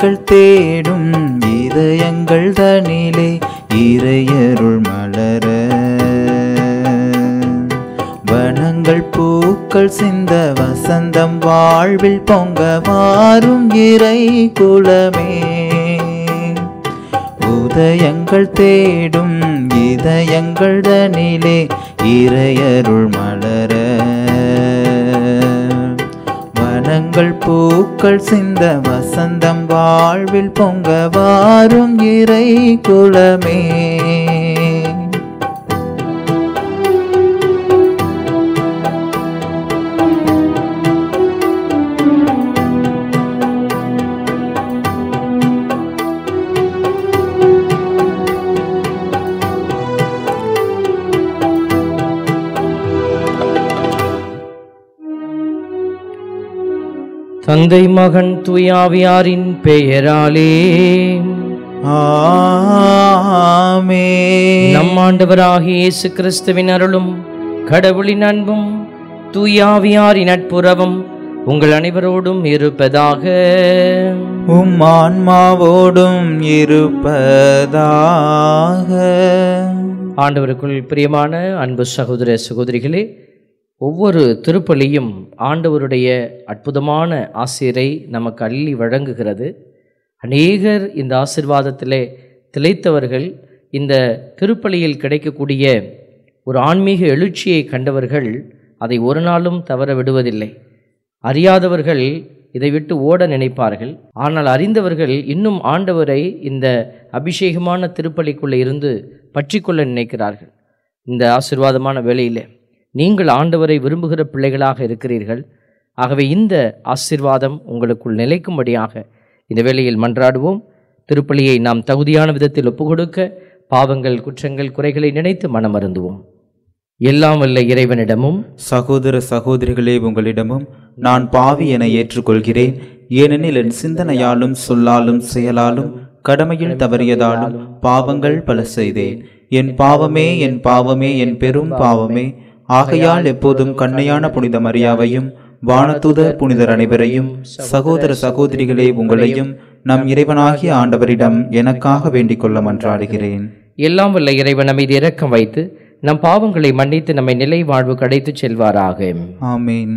உதயங்கள் தேடும் இதயங்கள் தனிலே இறையருள் மலர வனங்கள் பூக்கள் சிந்த வசந்தம் வாழ்வில் பொங்க வாரும் இறை குலமே உதயங்கள் தேடும் இதயங்கள் தனிலே இறையருள் மலர வனங்கள் பூக்கள் சிந்த வசந்தம் வாழ்வில் பொங்க வாரும் இறை குலமே தந்தை மகன் தூயாவியாரின் பெயராலே ஆமே நம் ஆண்டவராகிய இயேசு கிறிஸ்துவின் அருளும் கடவுளின் அன்பும் தூயாவியாரின் நட்புறவும் உங்கள் அனைவரோடும் இருப்பதாக உம் ஆன்மாவோடும் இருப்பதாக ஆண்டவருக்குள் பிரியமான அன்பு சகோதர சகோதரிகளே ஒவ்வொரு திருப்பலியும் ஆண்டவருடைய அற்புதமான ஆசிரை நமக்கு அள்ளி வழங்குகிறது அநேகர் இந்த ஆசிர்வாதத்திலே திளைத்தவர்கள் இந்த திருப்பலியில் கிடைக்கக்கூடிய ஒரு ஆன்மீக எழுச்சியை கண்டவர்கள் அதை ஒரு நாளும் தவற விடுவதில்லை அறியாதவர்கள் இதை விட்டு ஓட நினைப்பார்கள் ஆனால் அறிந்தவர்கள் இன்னும் ஆண்டவரை இந்த அபிஷேகமான திருப்பலிக்குள்ளே இருந்து பற்றிக்கொள்ள நினைக்கிறார்கள் இந்த ஆசிர்வாதமான வேளையிலே நீங்கள் ஆண்டவரை விரும்புகிற பிள்ளைகளாக இருக்கிறீர்கள் ஆகவே இந்த ஆசிர்வாதம் உங்களுக்குள் நிலைக்கும்படியாக இந்த வேளையில் மன்றாடுவோம் திருப்பலியை நாம் தகுதியான விதத்தில் ஒப்புக்கொடுக்க பாவங்கள் குற்றங்கள் குறைகளை நினைத்து மனமருந்துவோம் எல்லாம் வல்ல இறைவனிடமும் சகோதர சகோதரிகளே உங்களிடமும் நான் பாவி என ஏற்றுக்கொள்கிறேன் ஏனெனில் என் சிந்தனையாலும் சொல்லாலும் செயலாலும் கடமையில் தவறியதாலும் பாவங்கள் பல செய்தேன் என் பாவமே என் பாவமே என் பெரும் பாவமே ஆகையால் எப்போதும் கண்ணையான புனித மரியாவையும் வானதூதர் புனிதர் அனைவரையும் சகோதர சகோதரிகளே உங்களையும் நம் இறைவனாகிய ஆண்டவரிடம் எனக்காக வேண்டிக் கொள்ள மன்றாடுகிறேன் எல்லாம் வல்ல இறைவன் மீது இரக்கம் வைத்து நம் பாவங்களை மன்னித்து நம்மை நிலை வாழ்வு கடைத்துச் செல்வாராக ஆமீன்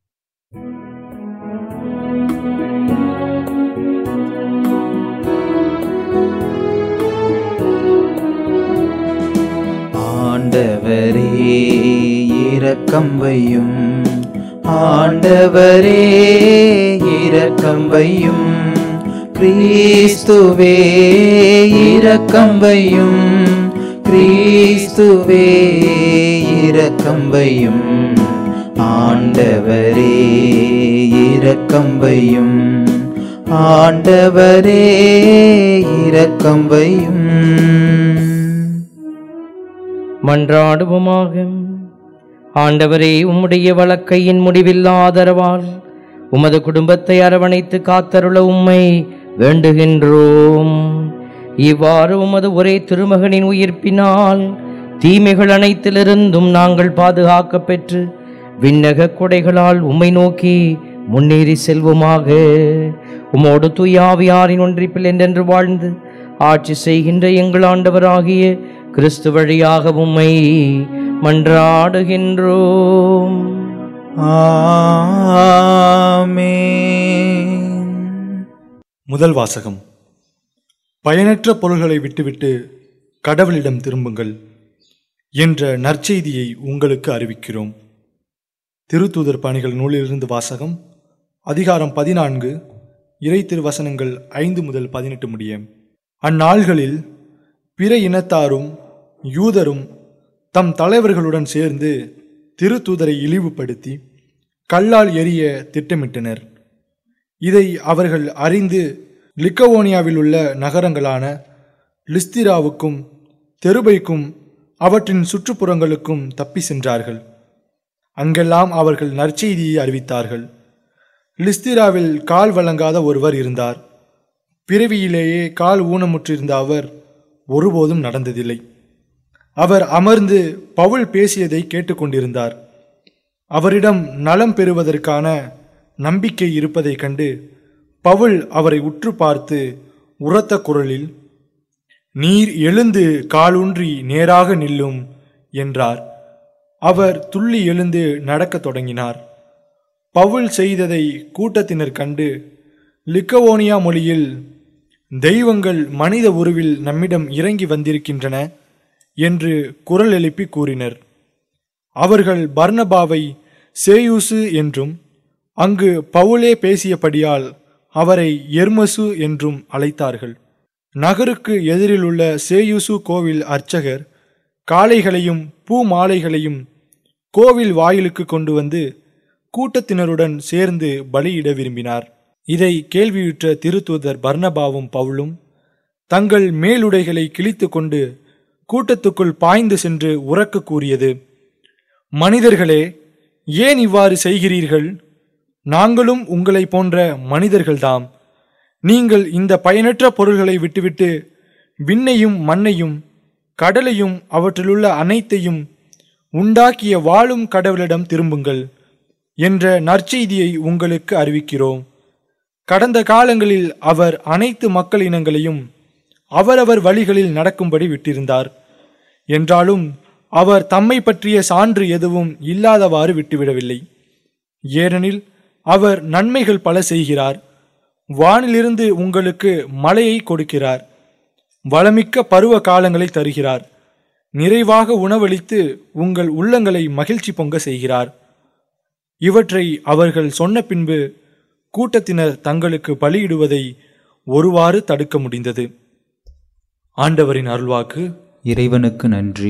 ஆண்டவரே இரக்கம் வையும் ஆண்டவரே இரக்கம் வையும் கிறிஸ்துவே இரக்கம் வையும் கிறிஸ்துவே இரக்கம் வையும் ஆண்டவரே இரக்கம் வையும் ஆண்டவரே இரக்கம் வையும் மன்றாடுவோமாக ஆண்டவரே உம்முடைய வழக்கையின் முடிவில்லா ஆதரவால் உமது குடும்பத்தை அரவணைத்து காத்தருள உம்மை வேண்டுகின்றோம் இவ்வாறு உமது ஒரே திருமகனின் உயிர்ப்பினால் தீமைகள் அனைத்திலிருந்தும் நாங்கள் பாதுகாக்க பெற்று விண்ணக கொடைகளால் உம்மை நோக்கி முன்னேறி செல்வோமாக உமோடு தூயாவியாரின் ஒன்றிப்பில் என்றென்று வாழ்ந்து ஆட்சி செய்கின்ற எங்கள் ஆண்டவராகிய கிறிஸ்து வழியாக உம்மை மன்றாடுகின்றோம் ஆமென் முதல் வாசகம் பயனற்ற பொருள்களை விட்டுவிட்டு கடவுளிடம் திரும்புங்கள் என்ற நற்செய்தியை உங்களுக்கு அறிவிக்கிறோம் திருத்தூதர் பணிகள் நூலிலிருந்து வாசகம் அதிகாரம் பதினான்கு இறை திருவசனங்கள் ஐந்து முதல் பதினெட்டு முடிய அந்நாள்களில் பிற இனத்தாரும் யூதரும் தம் தலைவர்களுடன் சேர்ந்து திருத்தூதரை இழிவுபடுத்தி கல்லால் எறிய திட்டமிட்டனர் இதை அவர்கள் அறிந்து லிக்கவோனியாவில் உள்ள நகரங்களான லிஸ்திராவுக்கும் தெருபைக்கும் அவற்றின் சுற்றுப்புறங்களுக்கும் தப்பி சென்றார்கள் அங்கெல்லாம் அவர்கள் நற்செய்தியை அறிவித்தார்கள் லிஸ்திராவில் கால் வழங்காத ஒருவர் இருந்தார் பிறவியிலேயே கால் ஊனமுற்றிருந்த அவர் ஒருபோதும் நடந்ததில்லை அவர் அமர்ந்து பவுல் பேசியதை கேட்டுக்கொண்டிருந்தார் அவரிடம் நலம் பெறுவதற்கான நம்பிக்கை இருப்பதைக் கண்டு பவுல் அவரை உற்று பார்த்து உரத்த குரலில் நீர் எழுந்து காலூன்றி நேராக நில்லும் என்றார் அவர் துள்ளி எழுந்து நடக்கத் தொடங்கினார் பவுல் செய்ததை கூட்டத்தினர் கண்டு லிக்கவோனியா மொழியில் தெய்வங்கள் மனித உருவில் நம்மிடம் இறங்கி வந்திருக்கின்றன என்று குரல் எழுப்பி கூறினர் அவர்கள் பர்னபாவை சேயூசு என்றும் அங்கு பவுலே பேசியபடியால் அவரை எர்மசு என்றும் அழைத்தார்கள் நகருக்கு எதிரில் உள்ள சேயூசு கோவில் அர்ச்சகர் காளைகளையும் பூ மாலைகளையும் கோவில் வாயிலுக்கு கொண்டு வந்து கூட்டத்தினருடன் சேர்ந்து பலியிட விரும்பினார் இதை கேள்வியுற்ற திருத்தூதர் பர்னபாவும் பவுலும் தங்கள் மேலுடைகளை கிழித்து கொண்டு கூட்டத்துக்குள் பாய்ந்து சென்று உறக்க கூறியது மனிதர்களே ஏன் இவ்வாறு செய்கிறீர்கள் நாங்களும் உங்களை போன்ற மனிதர்கள்தாம் நீங்கள் இந்த பயனற்ற பொருள்களை விட்டுவிட்டு விண்ணையும் மண்ணையும் கடலையும் அவற்றிலுள்ள அனைத்தையும் உண்டாக்கிய வாழும் கடவுளிடம் திரும்புங்கள் என்ற நற்செய்தியை உங்களுக்கு அறிவிக்கிறோம் கடந்த காலங்களில் அவர் அனைத்து மக்கள் இனங்களையும் அவரவர் வழிகளில் நடக்கும்படி விட்டிருந்தார் என்றாலும் அவர் தம்மை பற்றிய சான்று எதுவும் இல்லாதவாறு விட்டுவிடவில்லை ஏனெனில் அவர் நன்மைகள் பல செய்கிறார் வானிலிருந்து உங்களுக்கு மழையை கொடுக்கிறார் வளமிக்க பருவ காலங்களை தருகிறார் நிறைவாக உணவளித்து உங்கள் உள்ளங்களை மகிழ்ச்சி பொங்க செய்கிறார் இவற்றை அவர்கள் சொன்ன பின்பு கூட்டத்தினர் தங்களுக்கு பலியிடுவதை ஒருவாறு தடுக்க முடிந்தது ஆண்டவரின் அருள்வாக்கு இறைவனுக்கு நன்றி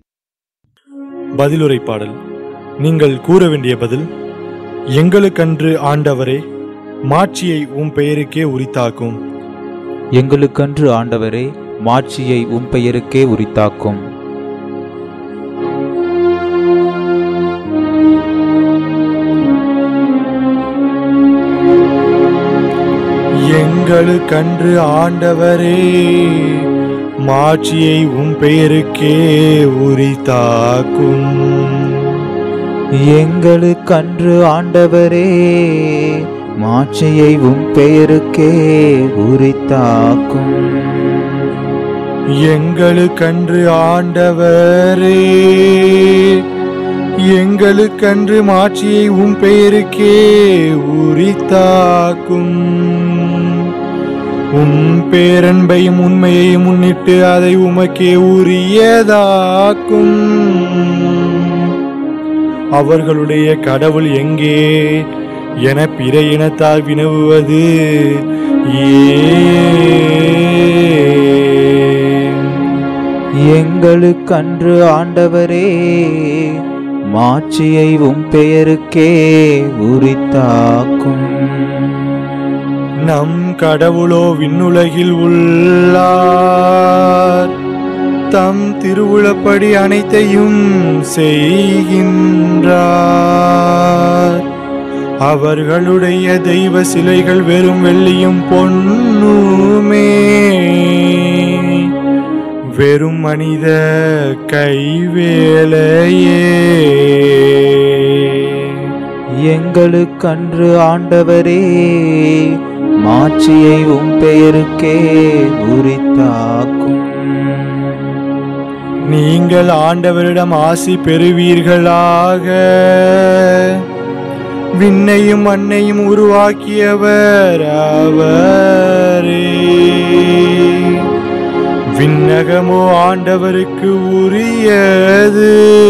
பதிலுரை பாடல் நீங்கள் கூற வேண்டிய பதில் எங்களுக்கன்று ஆண்டவரே மாட்சியை உம் பெயருக்கே உரித்தாக்கும் எங்களுக்கன்று ஆண்டவரே மாட்சியை உம் பெயருக்கே உரித்தாக்கும் எங்களுக்கன்று ஆண்டவரே மாட்சியை உம் பெயருக்கே உரித்தாக்கும் எங்களுக்கன்று ஆண்டவரே மாட்சியை உம் பெயருக்கே உரித்தாக்கும் எங்களுக்கன்று ஆண்டவரே எங்களுக்கன்று மாட்சியை உம் பெயருக்கே உரித்தாக்கும் உம் பேரன்பையும் உண்மையையும் முன்னிட்டு அதை உமக்கே உரியதாக்கும் அவர்களுடைய கடவுள் எங்கே என பிற இனத்தார் வினவுவது ஏன் எங்களுக்கன்று ஆண்டவரே மாட்சியை உம் பெயருக்கே உரித்தாக்கும் நம் கடவுளோ விண்ணுலகில் உள்ளார் தம் திருவுளப்படி அனைத்தையும் செய்கின்றார் அவர்களுடைய தெய்வ சிலைகள் வெறும் வெள்ளியும் பொன்னுமே வெறும் மனித கைவேலையே எங்களுக்கன்று ஆண்டவரே மாட்சியை உம் பெயருக்கே உரித்தாக்கும் நீங்கள் ஆண்டவரிடம் ஆசி பெறுவீர்களாக விண்ணையும் மண்ணையும் உருவாக்கியவர் அவரே விண்ணகமோ ஆண்டவருக்கு உரியது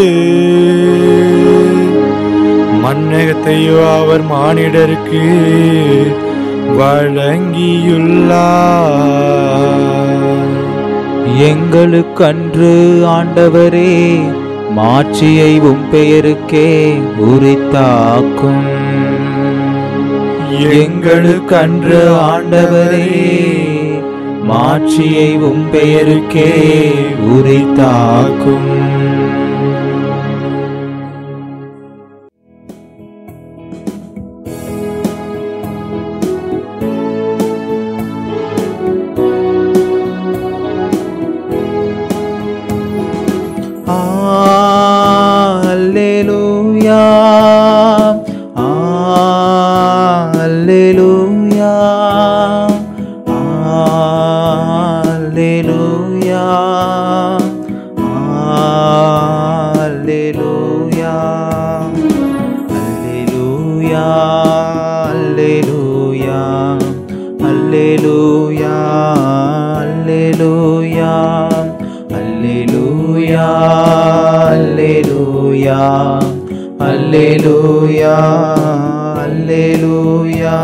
மண்ணகத்தையோ அவர் மானிடருக்கு வழங்கியுள்ளார் எங்களுக்கன்று ஆண்டவரே மாட்சியை உம் பெயருக்கே உரித்தாக்கும் எங்களுக்கன்று ஆண்டவரே மாட்சியை உம் பெயருக்கே உரித்தாக்கும் Alleluia. Alleluia. அல்லேலூயா அல்லேலூயா அல்லேலூயா அல்லேலூயா அல்லேலூயா அல்லேலூயா அல்லேலூயா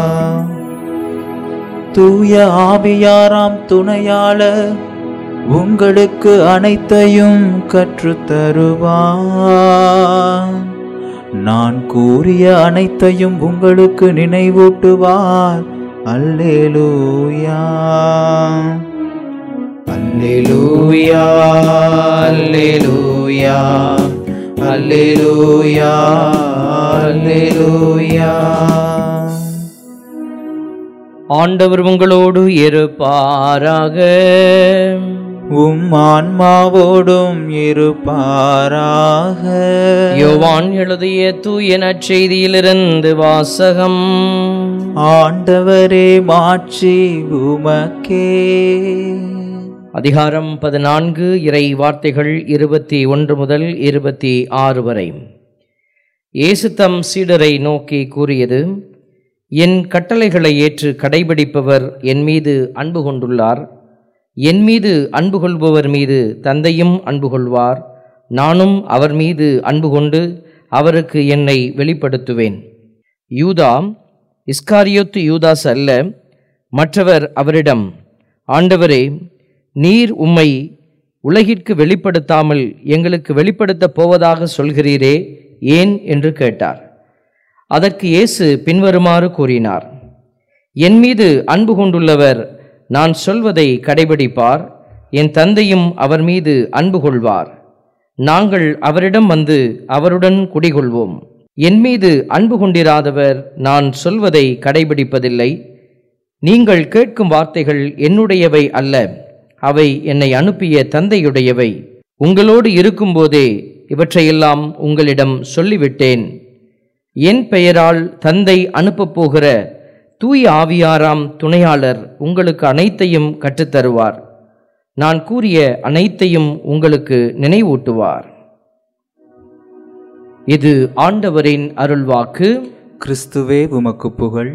தூய ஆவியாராம் துணையாளர் உங்களுக்கு அனைத்தையும் கற்றுத் தருவார் நான் கூறிய அனைத்தையும் உங்களுக்கு நினைவூட்டுவார் அல்லேலூயா அல்லேலூயா அல்லேலூயா அல்லேலூயா அல்லேலூயா ஆண்டவர் உங்களோடு இருப்பாராக உம் ஆன்மாவோடும் இருப்பாராக யோவான் எழுதிய தூய நற்செய்தியிலிருந்து வாசகம் ஆண்டவரே மாட்சி உமக்கே அதிகாரம் பதினான்கு இறை வார்த்தைகள் இருபத்தி ஒன்று முதல் இருபத்தி ஆறு வரை இயேசு தம் சீடரை நோக்கி கூறியது என் கட்டளைகளை ஏற்று கடைபிடிப்பவர் என் மீது அன்பு கொண்டுள்ளார் என் மீது அன்பு கொள்பவர் மீது தந்தையும் அன்பு கொள்வார் நானும் அவர் மீது அன்பு கொண்டு அவருக்கு என்னை வெளிப்படுத்துவேன் யூதா இஸ்காரியோத்து யூதாஸ் அல்ல மற்றவர் அவரிடம் ஆண்டவரே நீர் உம்மை உலகிற்கு வெளிப்படுத்தாமல் எங்களுக்கு வெளிப்படுத்தப் போவதாக சொல்கிறீரே ஏன் என்று கேட்டார் அதற்கு இயேசு பின்வருமாறு கூறினார் என் மீது அன்பு கொண்டுள்ளவர் நான் சொல்வதை கடைபிடிப்பார் என் தந்தையும் அவர் மீது அன்பு கொள்வார் நாங்கள் அவரிடம் வந்து அவருடன் குடிகொள்வோம் என் மீது அன்பு கொண்டிராதவர் நான் சொல்வதை கடைபிடிப்பதில்லை நீங்கள் கேட்கும் வார்த்தைகள் என்னுடையவை அல்ல அவை என்னை அனுப்பிய தந்தையுடையவை உங்களோடு இருக்கும்போதே இவற்றையெல்லாம் உங்களிடம் சொல்லிவிட்டேன் என் பெயரால் தந்தை அனுப்பப் போகிற தூய ஆவியாராம் துணையாளர் உங்களுக்கு அனைத்தையும் கற்றுத்தருவார் நான் கூறிய அனைத்தையும் உங்களுக்கு நினைவூட்டுவார் இது ஆண்டவரின் அருள்வாக்கு கிறிஸ்துவே உமக்கு புகழ்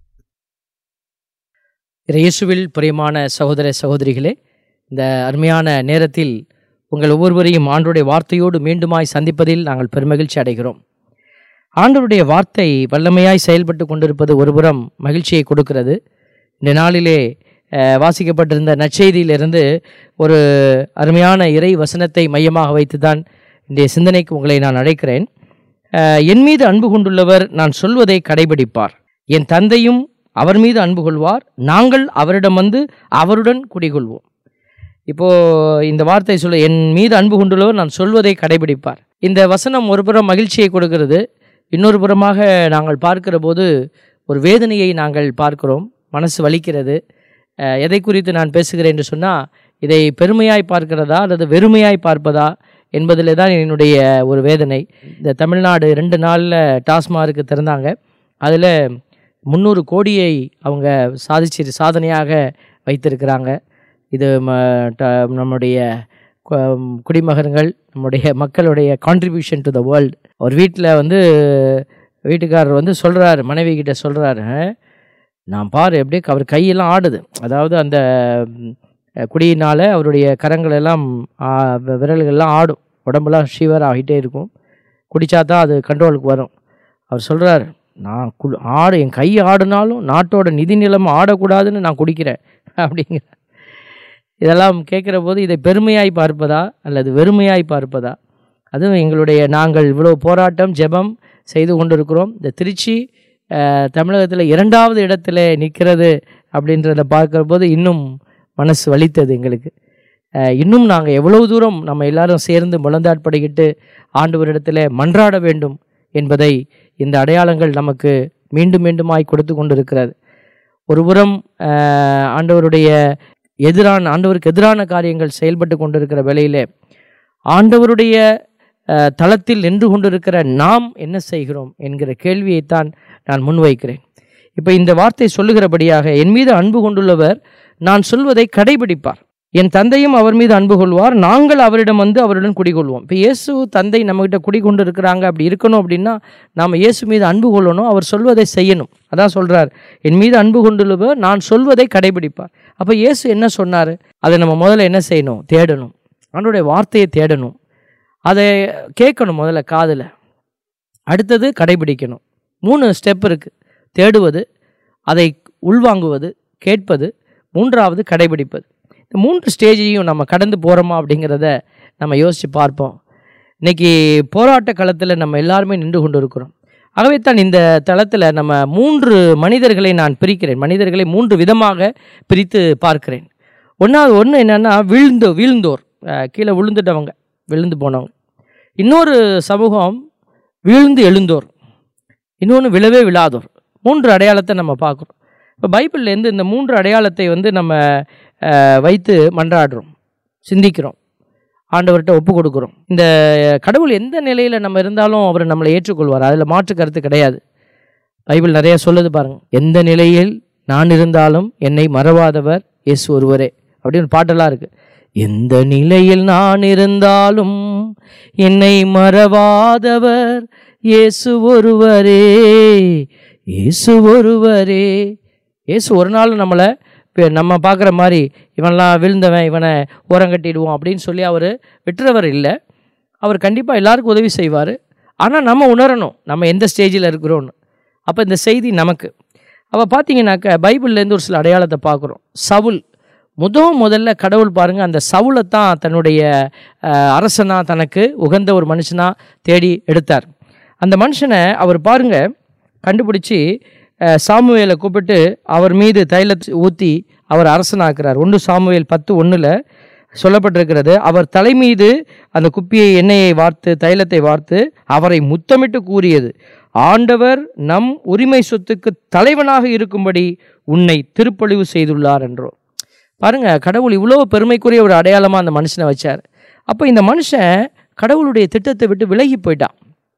இயேசுவில் பிரியமான சகோதர சகோதரிகளே இந்த அருமையான நேரத்தில் உங்கள் ஒவ்வொருவரையும் ஆண்டவருடைய வார்த்தையோடு மீண்டுமாய் சந்திப்பதில் நாங்கள் பெருமகிழ்ச்சி அடைகிறோம் ஆண்டவருடைய வார்த்தை வல்லமையாய் செயல்பட்டு கொண்டிருப்பது ஒருபுறம் மகிழ்ச்சியை கொடுக்கிறது இந்த நாளிலே அஹ், வாசிக்கப்பட்டிருந்த நற்செய்தியிலிருந்து ஒரு அருமையான இறை வசனத்தை மையமாக வைத்து தான் இன்றைய சிந்தனைக்கு உங்களை நான் அழைக்கிறேன் அஹ், என் மீது அன்பு கொண்டுள்ளவர் நான் சொல்வதை கடைபிடிப்பார் என் தந்தையும் அவர் மீது அன்பு கொள்வார் நாங்கள் அவரிடம் வந்து அவருடன் குடிகொள்வோம் இப்போ இந்த வார்த்தை சொல்ல என் மீது அன்பு கொண்டுள்ளவர் நான் சொல்வதை கடைபிடிப்பார் இந்த வசனம் ஒரு புறம் மகிழ்ச்சியை கொடுக்கிறது இன்னொரு புறமாக நாங்கள் பார்க்கிற போது ஒரு வேதனையை நாங்கள் பார்க்கிறோம் மனசு வலிக்கிறது அஹ், எதை குறித்து நான் பேசுகிறேன் என்று சொன்னால் இதை பெருமையாய் பார்க்கிறதா அல்லது வெறுமையாய் பார்ப்பதா என்பதில் தான் என்னுடைய ஒரு வேதனை இந்த தமிழ்நாடு ரெண்டு நாளில் டாஸ்மார்க்கு திறந்தாங்க அதில் முந்நூறு கோடியை அவங்க சாதிச்சு சாதனையாக வைத்திருக்கிறாங்க இது ம- ட- நம்முடைய கு- குடிமகன்கள் நம்முடைய மக்களுடைய கான்ட்ரிபியூஷன் டு த வேர்ல்டு ஒரு வீட்டில் வந்து வீட்டுக்காரர் வந்து சொல்கிறாரு மனைவி கிட்ட சொல்கிறாரு நான் பாரு எப்படியே அவர் கையெல்லாம் ஆடுது அதாவது அந்த ம், குடியினால் அவருடைய கரங்கள் எல்லாம் ஆ, வி- விரல்கள்லாம் ஆடும் உடம்பெல்லாம் ஷிவர் ஆகிட்டே இருக்கும் குடித்தா தான் அது கண்ட்ரோலுக்கு வரும் அவர் சொல்கிறார் நான் கு ஆடு என் கை ஆடினாலும் நாட்டோட நிதி நிலைமை ஆடக்கூடாதுன்னு நான் குடிக்கிறேன் அப்படிங்கிற இதெல்லாம் கேட்குற போது இதை பெருமையாய் பார்ப்பதா அல்லது வெறுமையாய் பார்ப்பதா அதுவும் எங்களுடைய நாங்கள் இவ்வளோ போராட்டம் ஜெபம் செய்து கொண்டிருக்கிறோம் இந்த திருச்சி தமிழகத்தில் இரண்டாவது இடத்துல நிற்கிறது அப்படின்றத பார்க்குற போது இன்னும் மனசு வலித்தது எங்களுக்கு அஹ், இன்னும் நாங்கள் எவ்வளவு தூரம் நம்ம எல்லாரும் சேர்ந்து முழந்தாட்படிக்கிட்டு ஆண்டவரிடத்தில் மன்றாட வேண்டும் என்பதை இந்த அடையாளங்கள் நமக்கு மீண்டும் மீண்டுமாய் கொடுத்து கொண்டிருக்கிறது ஒருபுறம் அஹ், ஆண்டவருடைய எதிரான ஆண்டவருக்கு எதிரான காரியங்கள் செயல்பட்டு கொண்டிருக்கிற வேளையிலே ஆண்டவருடைய அஹ், தளத்தில் நின்று கொண்டிருக்கிற நாம் என்ன செய்கிறோம் என்கிற கேள்வியைத்தான் நான் முன்வைக்கிறேன் இப்போ இந்த வார்த்தை சொல்லுகிறபடியாக என் மீது அன்பு கொண்டுள்ளவர் நான் சொல்வதை கடைபிடிப்பார் என் தந்தையும் அவர் மீது அன்பு கொள்வார் நாங்கள் அவரிடம் வந்து அவருடன் குடிகொள்வோம் இப்போ இயேசு தந்தை நம்மகிட்ட குடிகொண்டு இருக்கிறாங்க அப்படி இருக்கணும் அப்படின்னா நாம் இயேசு மீது அன்பு கொள்ளணும் அவர் சொல்வதை செய்யணும் அதான் சொல்றார் என் மீது அன்பு கொண்டுள்ளவர் நான் சொல்வதை கடைபிடிப்பார் அப்போ இயேசு என்ன சொன்னார் அதை நம்ம முதல்ல என்ன செய்யணும் தேடணும் அவனுடைய வார்த்தையை தேடணும் அதை கேட்கணும் முதல்ல காதில் அடுத்தது கடைபிடிக்கணும் மூணு ஸ்டெப் இருக்குது தேடுவது அதை உள்வாங்குவது கேட்பது மூன்றாவது கடைபிடிப்பது இந்த மூன்று ஸ்டேஜையும் நம்ம கடந்து போகிறோமா அப்படிங்கிறத நம்ம யோசித்து பார்ப்போம் இன்னைக்கு போராட்ட களத்தில் நம்ம எல்லாருமே நின்று கொண்டு இருக்கிறோம் ஆகவே தான் இந்த தளத்தில் நம்ம மூன்று மனிதர்களை நான் பிரிக்கிறேன் மனிதர்களை மூன்று விதமாக பிரித்து பார்க்கிறேன் ஒன்றாவது ஒன்று என்னென்னா வீழ்ந்து வீழ்ந்தோர் அஹ், கீழே விழுந்துட்டவங்க விழுந்து போனவங்க இன்னொரு சமூகம் வீழ்ந்து எழுந்தோர் இன்னொன்று விழவே விழாதோர் மூன்று அடையாளத்தை நம்ம பார்க்குறோம் இப்போ பைபிள்லேருந்து இந்த மூன்று அடையாளத்தை வந்து நம்ம அஹ், வைத்து மன்றாடுறோம் சிந்திக்கிறோம் ஆண்டவர்கிட்ட ஒப்பு கொடுக்குறோம் இந்த கடவுள் எந்த நிலையில் நம்ம இருந்தாலும் அவர் நம்மளை ஏற்றுக்கொள்வார் அதில் மாற்று கருத்து கிடையாது பைபிள் நிறைய சொல்லுது பாருங்க எந்த நிலையில் நான் இருந்தாலும் என்னை மறவாதவர் இயேசு ஒருவரே அப்படின்னு பாட்டெல்லாம் இருக்கு எந்த நிலையில் நான் இருந்தாலும் என்னை மறவாதவர் இயேசு ஒருவரே இயேசு ஒருவரே இயேசு ஒரு நாள் நம்மளை இப்ப நம்ம பார்க்குற மாதிரி இவன்லாம் விழுந்தவன் இவனை ஓரங்கட்டிடுவோம் அப்படின்னு சொல்லி அவர் விட்டுறவர் இல்லை அவர் கண்டிப்பாக எல்லாருக்கும் உதவி செய்வார் ஆனால் நம்ம உணரணும் நம்ம எந்த ஸ்டேஜில் இருக்கிறோன்னு அப்போ இந்த செய்தி நமக்கு அப்போ பார்த்தீங்கன்னாக்க பைபிள்லேருந்து ஒரு சில அடையாளத்தை பார்க்குறோம் சவுல் முத முதல்ல கடவுள் பாருங்க அந்த சவுலை தான் தன்னுடைய அஹ், அரசனா தனக்கு உகந்த ஒரு மனுஷனா தேடி எடுத்தார் அந்த மனுஷனை அவர் பாருங்க கண்டுபிடிச்சி அஹ், சாமுவேலை கூப்பிட்டு அவர் மீது தைலத்தை ஊற்றி அவர் அரசனாக்குறார் ஒன்று சாமுவேல் பத்து ஒன்றில் சொல்லப்பட்டிருக்கிறது அவர் தலை மீது அந்த குப்பியை எண்ணெயை வார்த்து தைலத்தை வார்த்து அவரை முத்தமிட்டு கூறியது ஆண்டவர் நம் உரிமை சொத்துக்கு தலைவனாக இருக்கும்படி உன்னை திருப்பொழிவு செய்துள்ளார் என்றோ பாருங்க கடவுள் இவ்வளோ பெருமைக்குரிய ஒரு அடையாளமாக அந்த மனுஷனை வச்சார் அப்போ இந்த மனுஷன் கடவுளுடைய திட்டத்தை விட்டு விலகி போயிட்டான்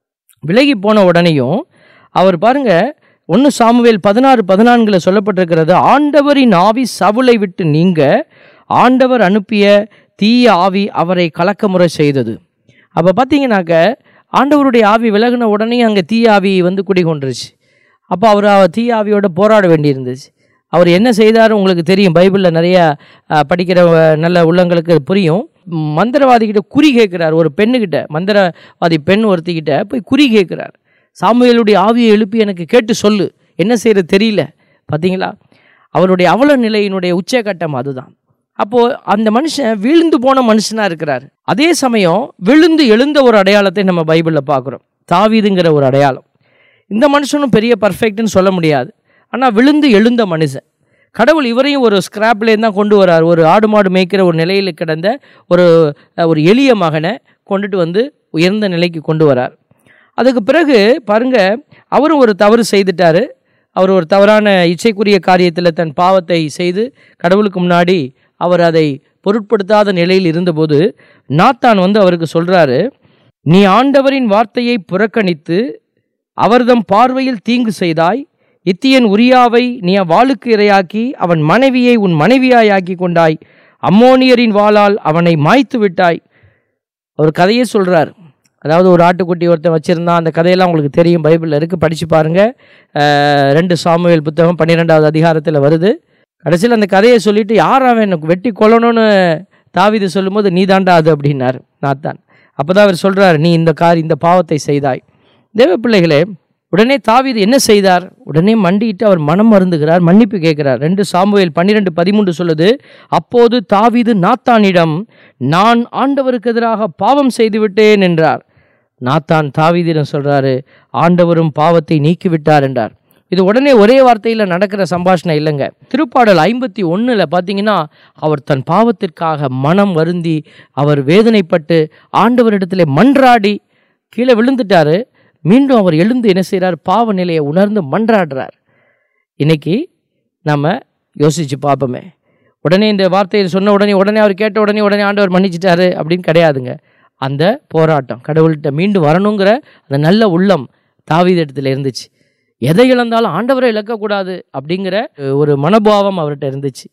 விலகி போன உடனேயும் அவர் பாருங்க ஒன்று சாமுவேல் பதினாறு பதினான்கில் சொல்லப்பட்டிருக்கிறது ஆண்டவரின் ஆவி சவுளை விட்டு நீங்க ஆண்டவர் அனுப்பிய தீய ஆவி அவரை கலக்கமுறை செய்தது அப்போ பார்த்தீங்கன்னாக்க ஆண்டவருடைய ஆவி விலகின உடனே அங்கே தீய ஆவி வந்து குடிகொண்டுருச்சு அப்போ அவர் அவ- தீய ஆவியோட போராட வேண்டியிருந்துச்சு அவர் என்ன செய்தார் உங்களுக்கு தெரியும் பைபிளில் நிறைய அஹ், படிக்கிற அஹ், நல்ல உள்ளங்களுக்கு அது புரியும் ம், மந்திரவாதிகிட்ட குறி கேட்குறார் ஒரு பெண்ணுக்கிட்ட மந்திரவாதி பெண் ஒருத்திக்கிட்ட போய் குறி கேட்குறார் சாமுவேலுடைய ஆவியை எழுப்பி எனக்கு கேட்டு சொல்லு என்ன செய்யறது தெரியல பார்த்தீங்களா அவருடைய அவல நிலையினுடைய உச்சகட்டம் அதுதான் அப்போது அந்த மனுஷன் விழுந்து போன மனுஷனாக இருக்கிறார் அதே சமயம் விழுந்து எழுந்த ஒரு அடையாளத்தை நம்ம பைபிளில் பார்க்குறோம் தாவீதுங்கிற ஒரு அடையாளம் இந்த மனுஷனும் பெரிய பர்ஃபெக்ட்னு சொல்ல முடியாது ஆனால் விழுந்து எழுந்த மனுஷன் கடவுள் இவரையும் ஒரு ஸ்கிராப்லேருந்து தான் கொண்டு வரார் ஒரு ஆடு மாடு மேய்க்கிற ஒரு நிலையில் கிடந்த ஒரு அஹ், ஒரு எளிய மகனை கொண்டுட்டு வந்து உயர்ந்த நிலைக்கு கொண்டு வரார் அதுக்கு பிறகு பாருங்க அவரும் ஒரு தவறு செய்துட்டாரு அவர் ஒரு தவறான இச்சைக்குரிய காரியத்தில் தன் பாவத்தை செய்து கடவுளுக்கு முன்னாடி அவர் அதை பொருட்படுத்தாத நிலையில் இருந்தபோது நாத்தான் வந்து அவருக்கு சொல்றாரு நீ ஆண்டவரின் வார்த்தையை புறக்கணித்து அவர்தம் பார்வையில் தீங்கு செய்தாய் இத்தியன் உரியாவை நீ வாளுக்கு இரையாக்கி அவன் மனைவியை உன் மனைவியாய் ஆக்கி கொண்டாய் அம்மோனியரின் வாளால் அவனை மாய்த்து விட்டாய் அவர் கதையே சொல்றார் அதாவது ஒரு ஆட்டுக்குட்டி ஒருத்தன் வச்சிருந்தான் அந்த கதையெல்லாம் உங்களுக்கு தெரியும் பைபிளில் இருக்குது படித்து பாருங்க அஹ், ரெண்டு சாமுவேல் புத்தகம் பன்னிரெண்டாவது அதிகாரத்தில் வருது கடைசியில் அந்த கதையை சொல்லிட்டு யார் அவன் எனக்கு வெட்டி கொல்லணும்னு தாவீது சொல்லும்போது நீ தாண்டா அது அப்படின்னார் நாத்தான் அப்போ தான் அவர் சொல்கிறார் நீ இந்த கார் இந்த பாவத்தை செய்தாய் தேவ பிள்ளைகளே உடனே தாவீது என்ன செய்தார் உடனே மண்டிட்டு அவர் மனம் மருந்துகிறார் மன்னிப்பு கேட்கிறார் ரெண்டு சாமுவேல் பன்னிரெண்டு பதிமூன்று சொல்லுது அப்போது தாவீது நாத்தானிடம் நான் ஆண்டவருக்கு எதிராக பாவம் செய்து விட்டேன் என்றார் நாத்தான் தாவீதிடம் சொல்றாரு ஆண்டவரும் பாவத்தை நீக்கிவிட்டார் என்றார் இது உடனே ஒரே வார்த்தையில் நடக்கிற சம்பாஷணை இல்லைங்க திருப்பாடல் ஐம்பத்தி ஒன்றில் பார்த்தீங்கன்னா அவர் தன் பாவத்திற்காக மனம் வருந்தி அவர் வேதனைப்பட்டு ஆண்டவரிடத்திலே மன்றாடி கீழே விழுந்துட்டாரு மீண்டும் அவர் எழுந்து என்ன செய்கிறார் பாவ நிலையை உணர்ந்து மன்றாடுறார் இன்னைக்கு நம்ம யோசிச்சு பார்ப்போமே உடனே இந்த வார்த்தையை சொன்ன உடனே உடனே அவர் கேட்ட உடனே உடனே ஆண்டவர் மன்னிச்சிட்டாரு அப்படின்னு கிடையாதுங்க அந்த போராட்டம் கடவுள்கிட்ட மீண்டும் வரணுங்கிற அந்த நல்ல உள்ளம் தாவீது இடத்துல இருந்துச்சு எதை இழந்தாலும் ஆண்டவரை இழக்கக்கூடாது அப்படிங்கிற அஹ், ஒரு மனோபாவம் அவர்கிட்ட இருந்துச்சு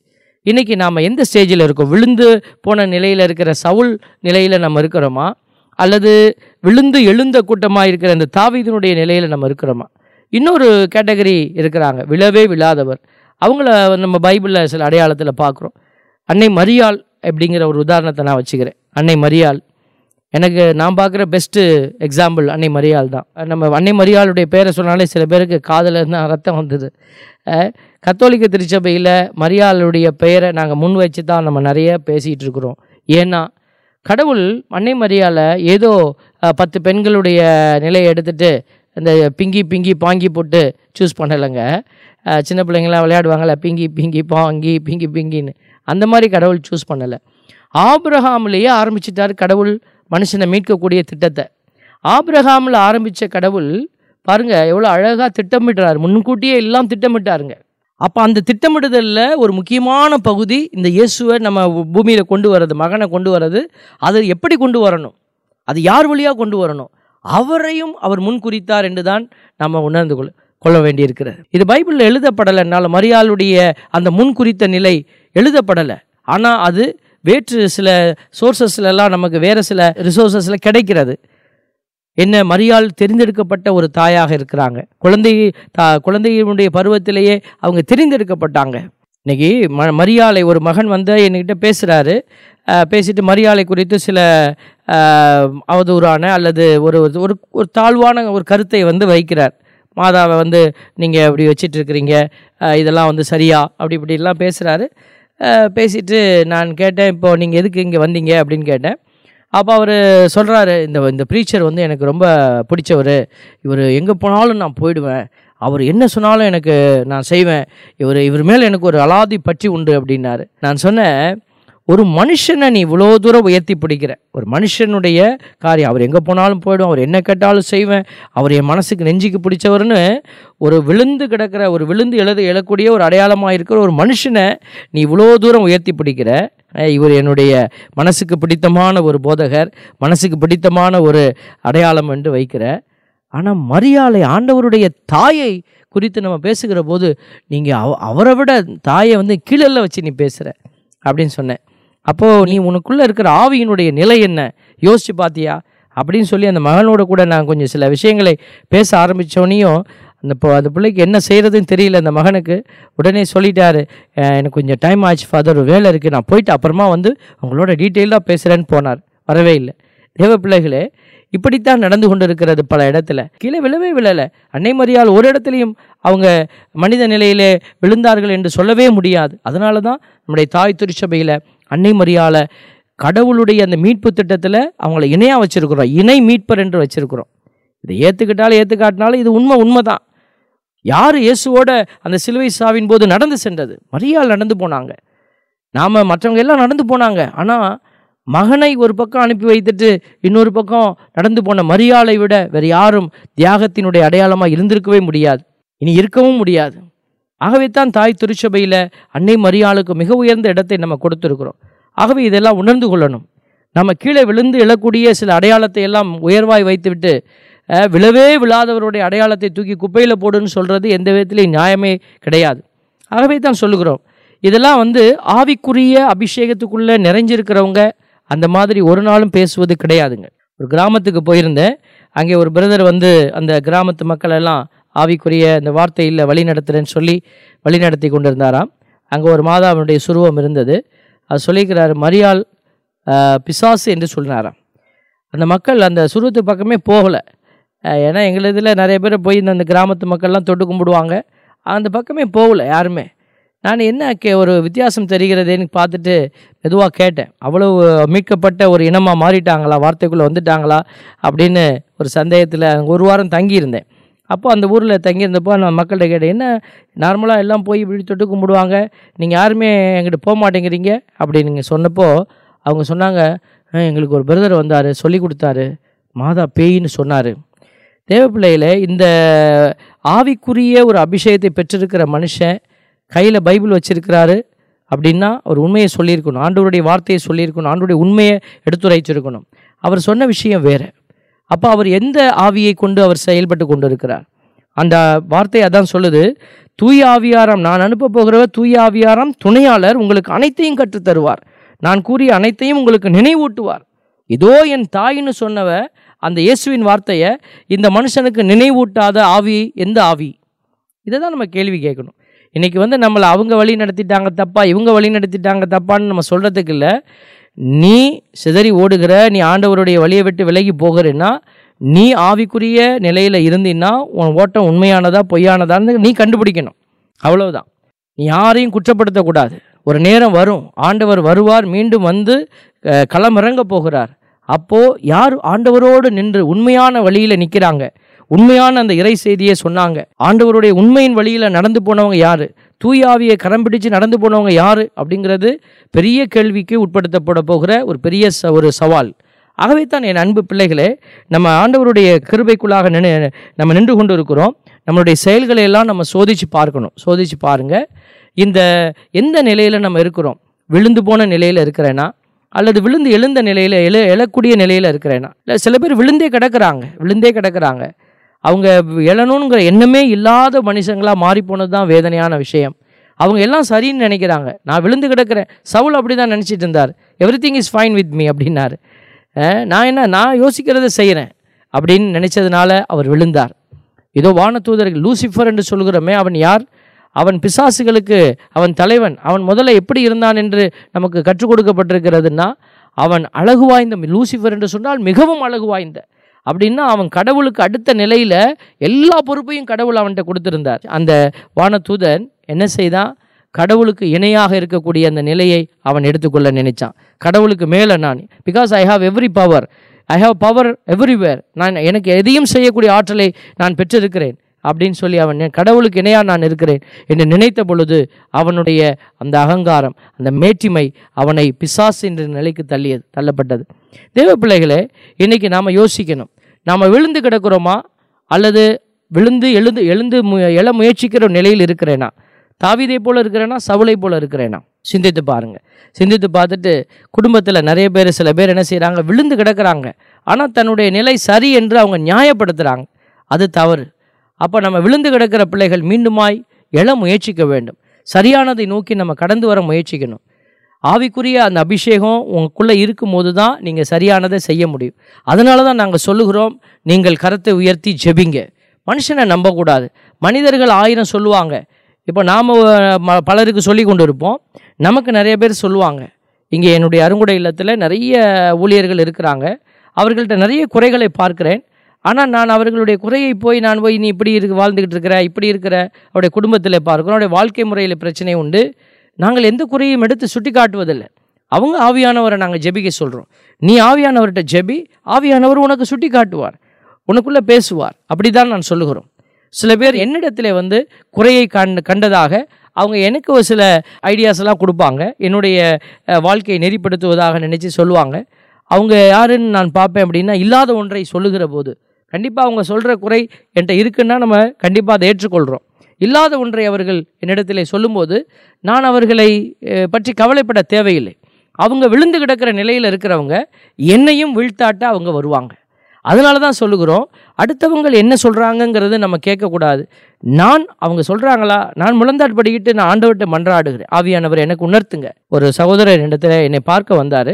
இன்னைக்கு நாம் எந்த ஸ்டேஜில் இருக்கோம் விழுந்து போன நிலையில் இருக்கிற சவுல் நிலையில் நம்ம இருக்கிறோமா அல்லது விழுந்து எழுந்த கூட்டமாக இருக்கிற இந்த தாவீதினுடைய நிலையில் நம்ம இருக்கிறோமா இன்னொரு கேட்டகரி இருக்கிறாங்க விழவே விழாதவர் அவங்கள நம்ம பைபிளில் சில அடையாளத்தில் பார்க்குறோம் அன்னை மரியாள் அப்படிங்கிற ஒரு உதாரணத்தை நான் வச்சுக்கிறேன் அன்னை மரியாள் எனக்கு நான் பார்க்குற பெஸ்ட்டு எக்ஸாம்பிள் அன்னை மரியாள் தான் நம்ம அன்னை மரியாளுடைய பேரை சொன்னாலே சில பேருக்கு காதில் இருந்து ரத்தம் வந்தது அஹ், கத்தோலிக்க திருச்சபையில் மரியாளுடைய பெயரை நாங்கள் முன் வச்சு தான் நம்ம நிறைய பேசிகிட்டு இருக்கிறோம் ஏன்னா கடவுள் அன்னை மரியாதை ஏதோ அஹ், பத்து பெண்களுடைய நிலையை எடுத்துட்டு இந்த பிங்கி பிங்கி பாங்கி போட்டு சூஸ் பண்ணலைங்க அஹ், சின்ன பிள்ளைங்களாம் விளையாடுவாங்கள்ல பிங்கி பிங்கி பாங்கி பிங்கி பிங்கின்னு அந்த மாதிரி கடவுள் சூஸ் பண்ணலை ஆபிரகாம்லேயே ஆரம்பிச்சிட்டார் கடவுள் மனுஷனை மீட்கக்கூடிய திட்டத்தை ஆபிரகாமில் ஆரம்பித்த கடவுள் பாருங்க எவ்வளோ அழகாக திட்டமிடுறாரு முன்கூட்டியே எல்லாம் திட்டமிட்டாருங்க அப்போ அந்த திட்டமிடுதலில் ஒரு முக்கியமான பகுதி இந்த இயேசுவை நம்ம பூமியில் கொண்டு வர்றது மகனை கொண்டு வர்றது அதை எப்படி கொண்டு வரணும் அது யார் வழியாக கொண்டு வரணும் அவரையும் அவர் முன் குறித்தார் என்று தான் நம்ம உணர்ந்து கொள்ள கொள்ள வேண்டியிருக்கிறது இது பைபிளில் எழுதப்படலைனால மரியாளுடைய அந்த முன் குறித்த நிலை எழுதப்படலை ஆனால் அது வேற்று சில சோர்சஸ்லலாம் நமக்கு வேறு சில ரிசோர்ஸஸில் கிடைக்கிறது என்ன மரியாள் தெரிந்தெடுக்கப்பட்ட ஒரு தாயாக இருக்கிறாங்க குழந்தை தா குழந்தையினுடைய பருவத்திலேயே அவங்க தெரிந்தெடுக்கப்பட்டாங்க இன்னைக்கு ம மரியாளை ஒரு மகன் வந்து என்கிட்ட பேசுகிறாரு பேசிட்டு மரியாளை குறித்து சில அஹ், அவதூறான அல்லது ஒரு ஒரு ஒரு தாழ்வான ஒரு கருத்தை வந்து வைக்கிறார் மாதாவை வந்து நீங்கள் இப்படி வச்சிட்டு இருக்கிறீங்க அஹ், இதெல்லாம் வந்து சரியா அப்படி இப்படிலாம் பேசுகிறாரு பேசிட்டு நான் கேட்டேன் இப்போ நீங்கள் எதுக்கு இங்கே வந்தீங்க அப்படின்னு கேட்டேன் அப்போ அவர் சொல்கிறாரு இந்த இந்த ப்ரீச்சர் வந்து எனக்கு ரொம்ப பிடிச்சவர் இவர் எங்கே போனாலும் நான் போயிடுவேன் அவர் என்ன சொன்னாலும் எனக்கு நான் செய்வேன் இவர் இவர் மேலே எனக்கு ஒரு அலாதி பற்றி உண்டு அப்படின்னாரு நான் சொன்னேன் ஒரு மனுஷனை நீ இவ்வளோ தூரம் உயர்த்தி பிடிக்கிற ஒரு மனுஷனுடைய காரியம் அவர் எங்கே போனாலும் போயிடும் அவர் என்ன கேட்டாலும் செய்வேன் அவர் என் மனசுக்கு நெஞ்சுக்கு பிடிச்சவர்னு ஒரு விழுந்து கிடக்கிற ஒரு விழுந்து எழுத எழக்கூடிய ஒரு அடையாளமாக இருக்கிற ஒரு மனுஷனை நீ இவ்வளோ தூரம் உயர்த்தி பிடிக்கிற அஹ் இவர் என்னுடைய மனசுக்கு பிடித்தமான ஒரு போதகர் மனசுக்கு பிடித்தமான ஒரு அடையாளம் என்று வைக்கிற ஆனால் மரியாதை ஆண்டவருடைய தாயை குறித்து நம்ம பேசுகிற போது நீங்கள் அவ அவரை விட தாயை வந்து கீழல்ல வச்சு நீ பேசுகிற அப்படின்னு சொன்னேன் அப்போது நீ உனக்குள்ளே இருக்கிற ஆவியினுடைய நிலை என்ன யோசிச்சு பார்த்தியா அப்படின்னு சொல்லி அந்த மகனோட கூட நான் கொஞ்சம் சில விஷயங்களை பேச ஆரம்பித்தோனையும் அந்த இப்போ அந்த பிள்ளைக்கு என்ன செய்கிறதுன்னு தெரியல அந்த மகனுக்கு உடனே சொல்லிட்டாரு "அஹ், எனக்கு கொஞ்சம் டைம் ஆச்சு ஃபாதர் ஒரு வேலை இருக்குது நான் போயிட்டு அப்புறமா வந்து உங்களோட டீட்டெயிலாக பேசுகிறேன்னு போனார் வரவே இல்லை தேவ பிள்ளைகளே இப்படித்தான் நடந்து கொண்டு இருக்கிறது பல இடத்துல கீழே விழவே விழலை அன்னை மரியாள் ஒரு இடத்துலையும் அவங்க மனித நிலையிலே விழுந்தார்கள் என்று சொல்லவே முடியாது அதனால தான் நம்முடைய தாய் திருச்சபையில் அன்னை மரியாளை கடவுளுடைய அந்த மீட்பு திட்டத்தில் அவங்கள இணையாக வச்சுருக்குறோம் இணை மீட்பர் என்று வச்சுருக்குறோம் இதை ஏற்றுக்கிட்டாலும் ஏற்றுக்காட்டினாலும் இது உண்மை உண்மை தான் யார் இயேசுவோட அந்த சிலுவை சாவின் போது நடந்து சென்றது மரியாள் நடந்து போனாங்க நாம் மற்றவங்க எல்லாம் நடந்து போனாங்க ஆனால் மகனை ஒரு பக்கம் அனுப்பி வைத்துட்டு இன்னொரு பக்கம் நடந்து போன மரியாளை விட வேறு யாரும் தியாகத்தினுடைய அடையாளமாக இருந்திருக்கவே முடியாது இனி இருக்கவும் முடியாது ஆகவே தான் தாய் திருச்சபையில் அன்னை மரியாளுக்கு மிக உயர்ந்த இடத்தை நம்ம கொடுத்துருக்குறோம் ஆகவே இதெல்லாம் உணர்ந்து கொள்ளணும் நம்ம கீழே விழுந்து எழக்கூடிய சில அடையாளத்தை எல்லாம் உயர்வாய் வைத்துவிட்டு அஹ், விழவே விழாதவருடைய அடையாளத்தை தூக்கி குப்பையில் போடுன்னு சொல்கிறது எந்த விதத்திலையும் நியாயமே கிடையாது ஆகவே தான் சொல்லுகிறோம் இதெல்லாம் வந்து ஆவிக்குரிய அபிஷேகத்துக்குள்ளே நிறைஞ்சிருக்கிறவங்க அந்த மாதிரி ஒரு நாளும் பேசுவது கிடையாதுங்க ஒரு கிராமத்துக்கு போயிருந்தேன் அங்கே ஒரு பிரதர் வந்து அந்த கிராமத்து மக்கள் எல்லாம் ஆவிக்குரிய அந்த வார்த்தையில் வழி நடத்துகிறேன்னு சொல்லி வழி நடத்தி கொண்டிருந்தாராம் அங்கே ஒரு மாதாவினுடைய சுருவம் இருந்தது அது சொல்லிக்கிறார் மரியாள் ஆஹ், பிசாசு என்று சொன்னாராம் அந்த மக்கள் அந்த சுருவத்து பக்கமே போகலை ஏன்னா எங்கள் இதில் நிறைய பேர் போய் இந்த அந்த கிராமத்து மக்கள்லாம் தொட்டு கும்பிடுவாங்க அந்த பக்கமே போகல யாருமே நான் என்ன கே ஒரு வித்தியாசம் தெரிகிறதேன்னு பார்த்துட்டு மெதுவாக கேட்டேன் அவ்வளோ மீட்கப்பட்ட ஒரு இனமாக மாறிட்டாங்களா வார்த்தைக்குள்ளே வந்துட்டாங்களா அப்படின்னு ஒரு சந்தேகத்தில் அங்க ஒரு வாரம் தங்கியிருந்தேன் அப்போ அந்த ஊரில் தங்கியிருந்தப்போ நான் மக்கள்கிட்ட கேட்டேன் என்ன நார்மலாக எல்லாம் போய் இப்படி தொட்டு கும்பிடுவாங்க நீங்கள் யாருமே எங்கிட்ட போக மாட்டேங்கிறீங்க அப்படின்னு நீங்கள் சொன்னப்போ அவங்க சொன்னாங்க "ஆ, எங்களுக்கு ஒரு பிரதர் வந்தார் சொல்லி கொடுத்தாரு மாதா பேயின்னு சொன்னார் தேவப்பிள்ளையில் இந்த ஆவிக்குரிய ஒரு அபிஷேகத்தை பெற்றிருக்கிற மனுஷன் கையில் பைபிள் வச்சிருக்கிறாரு அப்படின்னா அவர் உண்மையை சொல்லியிருக்கணும் ஆண்டவருடைய வார்த்தையை சொல்லியிருக்கணும் ஆண்டவருடைய உண்மையை எடுத்துரைச்சிருக்கணும் அவர் சொன்ன விஷயம் வேறு அப்போ அவர் எந்த ஆவியை கொண்டு அவர் செயல்பட்டு கொண்டு இருக்கிறார் அந்த வார்த்தை அதான் சொல்லுது தூய ஆவியாரம் நான் அனுப்ப போகிறவர் தூய ஆவியாரம் துணையாளர் உங்களுக்கு அனைத்தையும் கற்றுத் தருவார் நான் கூறிய அனைத்தையும் உங்களுக்கு நினைவூட்டுவார் இதோ என் தாயின்னு சொன்னவ அந்த இயேசுவின் வார்த்தையை இந்த மனுஷனுக்கு நினைவூட்டாத ஆவி எந்த ஆவி இதை தான் நம்ம கேள்வி கேட்கணும் இன்றைக்கி வந்து நம்மளை அவங்க வழி நடத்திட்டாங்க தப்பா இவங்க வழி நடத்திட்டாங்க தப்பான்னு நம்ம சொல்கிறதுக்கு இல்லை நீ சிதறி ஓடுகிற நீ ஆண்டவருடைய வழியை விட்டு விலகி போகிறேன்னா நீ ஆவிக்குரிய நிலையில் இருந்தீன்னா உன் ஓட்டம் உண்மையானதா பொய்யானதான்னு நீ கண்டுபிடிக்கணும் அவ்வளவுதான் நீ யாரையும் குற்றப்படுத்தக்கூடாது ஒரு நேரம் வரும் ஆண்டவர் வருவார் மீண்டும் வந்து அஹ், களமிறங்க போகிறார் அப்போ யார் ஆண்டவரோடு நின்று உண்மையான வழியில் நிற்கிறாங்க உண்மையான அந்த இறை செய்தியை சொன்னாங்க ஆண்டவருடைய உண்மையின் வழியில் நடந்து போனவங்க யாரு தூயாவியை கரம் பிடிச்சு நடந்து போனவங்க யாரு அப்படிங்கிறது பெரிய கேள்விக்கு உட்படுத்தப்பட போகிற ஒரு பெரிய ச ஒரு சவால் ஆகவே தான் என் அன்பு பிள்ளைகளே நம்ம ஆண்டவருடைய கிருபைக்குள்ளாக நின்று நம்ம நின்று கொண்டு இருக்கிறோம் நம்மளுடைய செயல்களை எல்லாம் நம்ம சோதிச்சு பார்க்கணும் சோதிச்சு பாருங்க இந்த எந்த நிலையில் நம்ம இருக்கிறோம் விழுந்து போன நிலையில் இருக்கிறேனா அல்லது விழுந்து எழுந்த நிலையில் எழு எழக்கூடிய நிலையில் இருக்கிறேனா இல்லை சில பேர் விழுந்தே கிடக்குறாங்க விழுந்தே கிடக்குறாங்க அவங்க எழணுங்கிற எண்ணமே இல்லாத மனுஷங்களாக மாறிப்போனது தான் வேதனையான விஷயம் அவங்க எல்லாம் சரின்னு நினைக்கிறாங்க நான் விழுந்து கிடக்கிறேன் சவுல் அப்படி தான் நினச்சிட்டு இருந்தார் everything is fine with me அப்படின்னாரு அஹ், நான் என்ன நான் யோசிக்கிறதை செய்கிறேன் அப்படின்னு நினைச்சதுனால அவர் விழுந்தார் இதோ வானதூதர்கள் லூசிஃபர் என்று சொல்கிறோமே அவன் யார் அவன் பிசாசுகளுக்கு அவன் தலைவன் அவன் முதல்ல எப்படி இருந்தான் என்று நமக்கு கற்றுக் கொடுக்கப்பட்டிருக்கிறதுன்னா அவன் அழகு வாய்ந்த லூசிஃபர் என்று சொன்னால் மிகவும் அழகு வாய்ந்த அப்படின்னா அவன் கடவுளுக்கு அடுத்த நிலையில எல்லா பொறுப்பையும் கடவுள் அவன்கிட்ட கொடுத்திருந்தார் அந்த வானதூதன் என்ன செய்தான் கடவுளுக்கு இணையாக இருக்கக்கூடிய அந்த நிலையை அவன் எடுத்துக்கொள்ள நினைச்சான் கடவுளுக்கு மேலே நான் because I have every power I have power everywhere நான் எனக்கு எதையும் செய்யக்கூடிய ஆற்றலை நான் பெற்றிருக்கிறேன் அப்படின்னு சொல்லி அவன் என் கடவுளுக்கு இணையாக நான் இருக்கிறேன் என்று நினைத்த பொழுது அவனுடைய அந்த அகங்காரம் அந்த மேட்டிமை அவனை பிசாசு என்ற நிலைக்கு தள்ளியது தள்ளப்பட்டது தேவ பிள்ளைகளே இன்னைக்கு நாம் யோசிக்கணும் நாம் விழுந்து கிடக்கிறோமா அல்லது விழுந்து எழுந்து எழுந்து மு எழ முயற்சிக்கிற நிலையில் இருக்கிறேனா தாவீதை போல இருக்கிறேனா சவுளை போல இருக்கிறேனா சிந்தித்து பாருங்க சிந்தித்து பார்த்துட்டு குடும்பத்தில் நிறைய பேர் சில பேர் என்ன செய்கிறாங்க விழுந்து கிடக்குறாங்க ஆனால் தன்னுடைய நிலை சரி என்று அவங்க நியாயப்படுத்துகிறாங்க அது தவறு அப்போ நம்ம விழுந்து கிடக்கிற பிள்ளைகள் மீண்டுமாய் எழ முயற்சிக்க வேண்டும் சரியானதை நோக்கி நம்ம கடந்து வர முயற்சிக்கணும் ஆவிக்குரிய அந்த அபிஷேகம் உங்களுக்குள்ளே இருக்கும்போது தான் நீங்கள் சரியானதை செய்ய முடியும் அதனால தான் நாங்கள் சொல்லுகிறோம் நீங்கள் கரத்தை உயர்த்தி ஜெபிங்க மனுஷனை நம்பக்கூடாது மனிதர்கள் ஆயிரம் சொல்லுவாங்க இப்போ நாம் பலருக்கு சொல்லி கொண்டு இருப்போம் நமக்கு நிறைய பேர் சொல்லுவாங்க இங்கே என்னுடைய அருங்குடை இல்லத்தில் நிறைய ஊழியர்கள் இருக்கிறாங்க அவர்கள்ட்ட நிறைய குறைகளை பார்க்கிறேன் ஆனால் நான் அவர்களுடைய குறையை போய் நான் போய் நீ இப்படி இருக்கு வாழ்ந்துக்கிட்டு இருக்கிற இப்படி இருக்கிற அவருடைய குடும்பத்தில் பார்க்கிறோம் அவருடைய வாழ்க்கை முறையில் பிரச்சனை உண்டு நாங்கள் எந்த குறையும் எடுத்து சுட்டி காட்டுவதில்லை அவங்க ஆவியானவரை நாங்கள் ஜெபிக்க சொல்கிறோம் நீ ஆவியானவர்கிட்ட ஜெபி ஆவியானவர் உனக்கு சுட்டி காட்டுவார் உனக்குள்ளே பேசுவார் அப்படி தான் நான் சொல்லுகிறோம் சில பேர் என்னிடத்துல வந்து குறையை கண்ட கண்டதாக அவங்க எனக்கு ஒரு சில ஐடியாஸ் எல்லாம் கொடுப்பாங்க என்னுடைய அஹ், வாழ்க்கையை நெறிப்படுத்துவதாக நினச்சி சொல்லுவாங்க அவங்க யாருன்னு நான் பார்ப்பேன் அப்படின்னா இல்லாத ஒன்றை சொல்லுகிற போது கண்டிப்பாக அவங்க சொல்கிற குறை என்கிட்ட இருக்குன்னா நம்ம கண்டிப்பாக அதை ஏற்றுக்கொள்கிறோம் இல்லாத ஒன்றை அவர்கள் என்னிடத்திலே சொல்லும்போது நான் அவர்களை அஹ், பற்றி கவலைப்பட தேவையில்லை அவங்க விழுந்து கிடக்கிற நிலையில் இருக்கிறவங்க என்னையும் வீழ்த்தாட்ட அவங்க வருவாங்க அதனால தான் சொல்லுகிறோம் அடுத்தவங்க என்ன சொல்கிறாங்கங்கிறது நம்ம கேட்கக்கூடாது நான் அவங்க சொல்கிறாங்களா நான் முழந்தாட் படிக்கிட்டு நான் ஆண்டவர்கிட்ட மன்றாடுகிறேன் ஆவியானவர் எனக்கு உணர்த்துங்க ஒரு சகோதரர் இடத்துல என்னை பார்க்க வந்தார்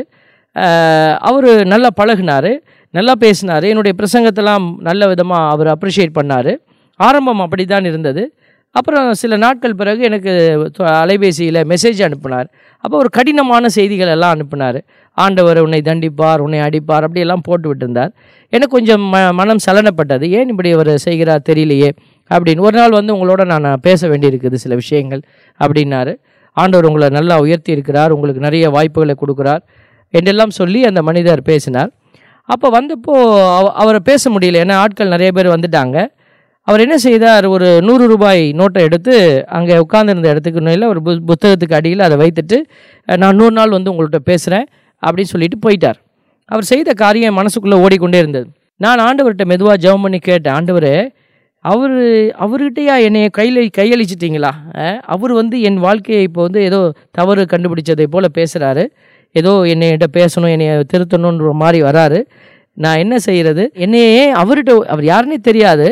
அவர் நல்லா பழகுனார் நல்லா பேசினார் என்னுடைய பிரசங்கத்தெல்லாம் நல்ல விதமாக அவர் அப்ரிஷியேட் பண்ணார் ஆரம்பம் அப்படி தான் இருந்தது அப்புறம் சில நாட்கள் பிறகு எனக்கு தொ- அலைபேசியில் மெசேஜ் அனுப்பினார் அப்போ ஒரு கடினமான செய்திகள் எல்லாம் அனுப்பினார் ஆண்டவர் உன்னை தண்டிப்பார் உன்னை அடிப்பார் அப்படியெல்லாம் போட்டு விட்டிருந்தார் எனக்கு கொஞ்சம் ம மனம் சலனப்பட்டது ஏன் இப்படி அவர் செய்கிறார் தெரியலையே அப்படின்னு ஒரு நாள் வந்து உங்களோட நான் பேச வேண்டியிருக்குது சில விஷயங்கள் அப்படின்னாரு ஆண்டவர் உங்களை நல்லா உயர்த்தி இருக்கிறார் உங்களுக்கு நிறைய வாய்ப்புகளை கொடுக்குறார் என்றெல்லாம் சொல்லி அந்த மனிதர் பேசினார் அப்போ வந்தப்போ அவ- அவரை பேச முடியல ஏன்னா ஆட்கள் நிறைய பேர் வந்துட்டாங்க அவர் என்ன செய்தார் ஒரு நூறு ரூபாய் நோட்டை எடுத்து அங்கே உட்கார்ந்திருந்த இடத்துக்கு நிலையில் ஒரு பு புத்தகத்துக்கு அடியில் அதை வைத்துட்டு அஹ், நான் நூறு நாள் வந்து உங்கள்கிட்ட பேசுகிறேன் அப்படின்னு சொல்லிட்டு போயிட்டார் அவர் செய்த காரியம் என் மனசுக்குள்ளே ஓடிக்கொண்டே இருந்தது நான் ஆண்டவர்கிட்ட மெதுவாக ஜெபம் பண்ணி கேட்டேன் ஆண்டவரே அவர் அவர்கிட்டயா என்னை கையில் கையளிச்சிட்டிங்களா அஹ், அவர் வந்து என் வாழ்க்கையை இப்போ வந்து ஏதோ தவறு கண்டுபிடிச்சதை போல் பேசுகிறாரு ஏதோ என்னைகிட்ட பேசணும் என்னை திருத்தணுன்ற மாதிரி வராரு நான் என்ன செய்கிறது என்னையே அவர்கிட்ட அவர் யாருன்னே தெரியாது